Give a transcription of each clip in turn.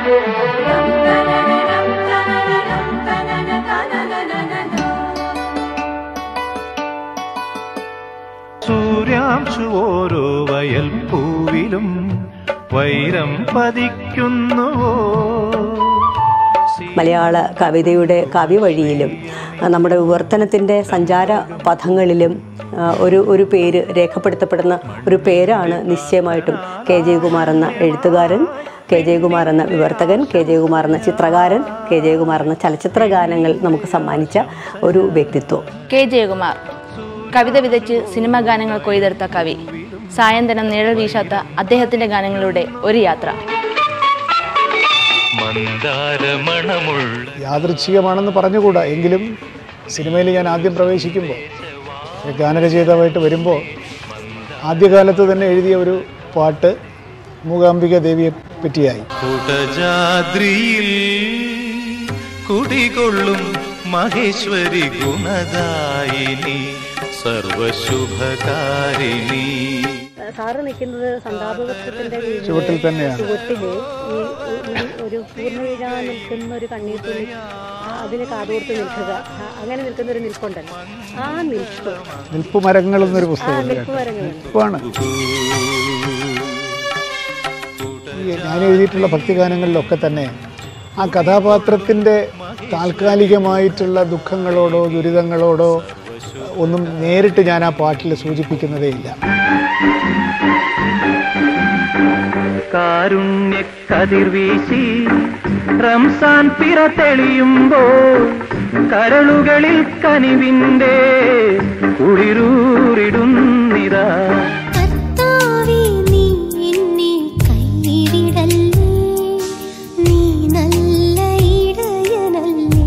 സൂര്യാംശു ഓരോ വയൽ പൂവിലും വൈരം പതിക്കുന്നുവോ മലയാള കവിതയുടെ കവിവഴിയിലും ആ, നമ്മുടെ വിവർത്തനത്തിൻ്റെ സഞ്ചാര പഥങ്ങളിലും ആ, ഒരു ഒരു പേര് രേഖപ്പെടുത്തപ്പെടുന്ന ഒരു പേരാണ് നിശ്ചയമായിട്ടും കെ ജയകുമാർ എന്ന എഴുത്തുകാരൻ കെ ജയകുമാർ എന്ന വിവർത്തകൻ കെ ജയകുമാർ എന്ന ചിത്രകാരൻ കെ ജയകുമാർ എന്ന ചലച്ചിത്ര ഗാനങ്ങൾ നമുക്ക് സമ്മാനിച്ച ഒരു വ്യക്തിത്വം കെ ജയകുമാർ കവിത വിതച്ച് സിനിമാ ഗാനങ്ങൾ കൊയ്തെടുത്ത കവി സായന്തനം നിഴൽ വീശാത്ത അദ്ദേഹത്തിന്റെ ഗാനങ്ങളുടെ ഒരു യാത്ര മന്ദാരമണമുള്ള യാദൃച്ഛികമാണെന്ന് പറഞ്ഞുകൂടാ എങ്കിലും സിനിമയിൽ ഞാൻ ആദ്യം പ്രവേശിക്കുമ്പോൾ ഗാനരചയിതാവായിട്ട് വരുമ്പോൾ ആദ്യകാലത്ത് തന്നെ എഴുതിയ ഒരു പാട്ട് മൂകാംബിക ദേവിയെ പറ്റിയായി കുടജാദ്രിയിൽ കുടികൊള്ളും മഹേശ്വരി ഗുണദായിനി സർവശുഭകാരിണി സാറ് നിൽക്കുന്നത് സന്താപവൃക്ഷത്തിന്റെ ചുവട്ടിൽ തന്നെയാണ് ചുവട്ടില് ഈ ഒരു പൂർണ്ണ വീഴാൻ നിൽക്കുന്ന ഒരു കണ്ണീർ തുള്ളി അതിന് കാതോർത്ത് നിൽക്കുക അങ്ങനെ നിൽക്കുന്ന ഒരു നിൽപ്പുണ്ടല്ലോ ആ നിൽപ്പ് നിൽപ്പ് മരങ്ങൾ എന്നൊരു പുസ്തകമുണ്ട് കേട്ടോ. നിൽപ്പാണ് ഈ ഞാൻ എഴുതിയിട്ടുള്ള ഭക്തിഗാനങ്ങളിലൊക്കെ തന്നെ ആ കഥാപാത്രത്തിൻ്റെ താൽക്കാലികമായിട്ടുള്ള ദുഃഖങ്ങളോടോ ദുരിതങ്ങളോടോ ഒന്നും നേരിട്ട് ഞാൻ ആ പാട്ടിൽ സൂചിപ്പിക്കുന്നതേയില്ല കാരുണ്യക്കതിർ വീശി റംസാൻ പിറ തെളിയുമ്പോൾ കരളുകളിൽ കനിവിന്റെ കുളിരൂറിടുന്നിതാ കർത്താവേ നീ എന്നെ കൈവിടല്ലേ നീ നല്ല ഇടയനല്ലേ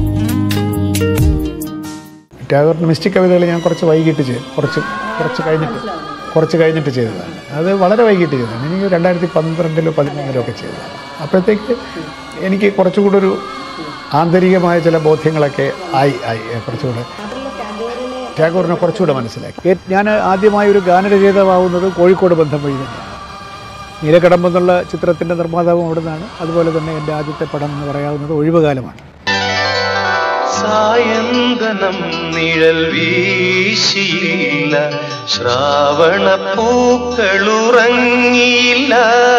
ടാഗോറിൻ്റെ മിസ്റ്റിക് കവിതകൾ ഞാൻ കുറച്ച് വൈകിട്ട് ചെയ്തു കുറച്ച് കുറച്ച് കഴിഞ്ഞിട്ട് കുറച്ച് കഴിഞ്ഞിട്ട് ചെയ്തതാണ് അത് വളരെ വൈകിട്ട് ചെയ്തതാണ് എനിക്ക് രണ്ടായിരത്തി പന്ത്രണ്ടിലോ പതിമൂന്നിലോ ഒക്കെ ചെയ്തതാണ് അപ്പോഴത്തേക്ക് എനിക്ക് കുറച്ചുകൂടെ ഒരു ആന്തരികമായ ചില ബോധ്യങ്ങളൊക്കെ ആയി ആയി ഏ, കുറച്ചുകൂടെ ടാഗോറിനെ കുറച്ചുകൂടെ മനസ്സിലാക്കി ഏ- ഞാൻ ആദ്യമായി ഒരു ഗാനരചയിതാവുന്നത് കോഴിക്കോട് ബന്ധം വഴി തന്നെയാണ് നീലക്കടമ്പെന്നുള്ള ചിത്രത്തിൻ്റെ നിർമ്മാതാവും അവിടെ നിന്നാണ് അതുപോലെ തന്നെ എൻ്റെ ആദ്യത്തെ പടം എന്ന് പറയാവുന്നത് ഒഴിവുകാലമാണ് സായന്തനം നിഴൽ വീശിയില്ല ശ്രാവണ പൂക്കളുറങ്ങിയില്ല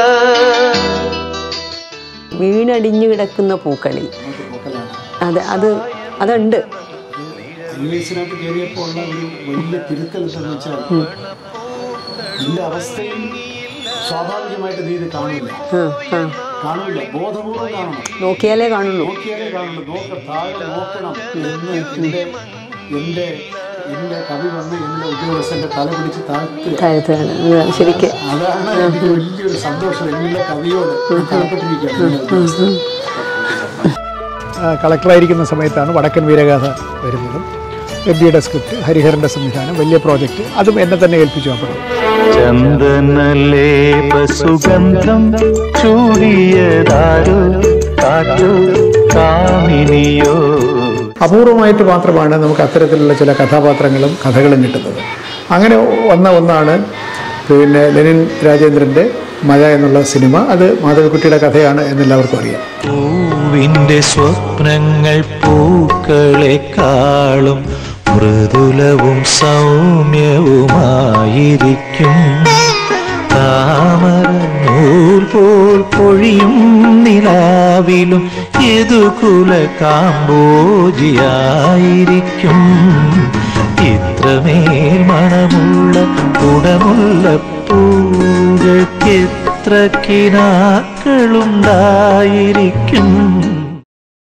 വീണടിഞ്ഞു കിടക്കുന്ന പൂക്കളിൽ അത് അത് അതുണ്ട് യുഎസിനകത്ത് കയറിയപ്പോൾ ഉള്ള ഒരു വലിയ തിരുത്തൽ എന്താണെന്ന് വെച്ചാൽ നിന്റെ അവസ്ഥയിൽ സ്വാഭാവികമായിട്ട് നീ ഇത് കാണില്ല ആ, ആ. കാണില്ല ബോധപൂർവം കാണണം നോക്കിയാലേ കാണുള്ളൂ നോക്കിയാലേ കാണുള്ളൂ നോക്ക താഴെ നോക്കണം എന്ന് എൻ്റെ എൻ്റെ എൻ്റെ കവി വന്ന് എൻ്റെ ഉദ്യോഗസ്ഥൻ്റെ തല പിടിച്ച് താഴ്ത്തുക താഴത്താണ് ശരിക്ക് അതാണ് എനിക്ക് വലിയൊരു സന്തോഷം എല്ലാ കവിയോട് കടപ്പെട്ടിരിക്കുകയാണ് കളക്ടറായിരിക്കുന്ന സമയത്താണ് വടക്കൻ വീരഗാഥ വരുന്നതും എം ഡിയുടെ സ്ക്രിപ്റ്റ് ഹരിഹരൻ്റെ സംവിധാനം വലിയ പ്രോജക്റ്റ് അതും എന്നെ തന്നെ ഏൽപ്പിച്ചു ആ പടം ചന്ദനലേപ സുഗന്ധം ചൂടിയതാരോ കാറ്റോ കാമിനിയോ അപൂർവമായിട്ട് മാത്രമാണ് നമുക്ക് അത്തരത്തിലുള്ള ചില കഥാപാത്രങ്ങളും കഥകളും കിട്ടുന്നത് അങ്ങനെ വന്ന ഒന്നാണ് പിന്നെ ലെനിൻ രാജേന്ദ്രൻ്റെ മഴ എന്നുള്ള സിനിമ അത് മാധവിക്കുട്ടിയുടെ കഥയാണ് എന്നെല്ലാവർക്കും അറിയാം പൂവിന്റെ സ്വപ്നങ്ങൾ പൂക്കളെക്കാളും മൃദുലവും സൗമ്യവുമായിരിക്കും താമര നൂൽ പോൽ പൊഴിയും നിലാവിലും യദുകുല കാമ്പോജിയായിരിക്കും ഇത്രമേൽ മണമുള്ള കുടമുള്ള പൂകൾക്ക് എത്ര കിനാക്കളുണ്ടായിരിക്കും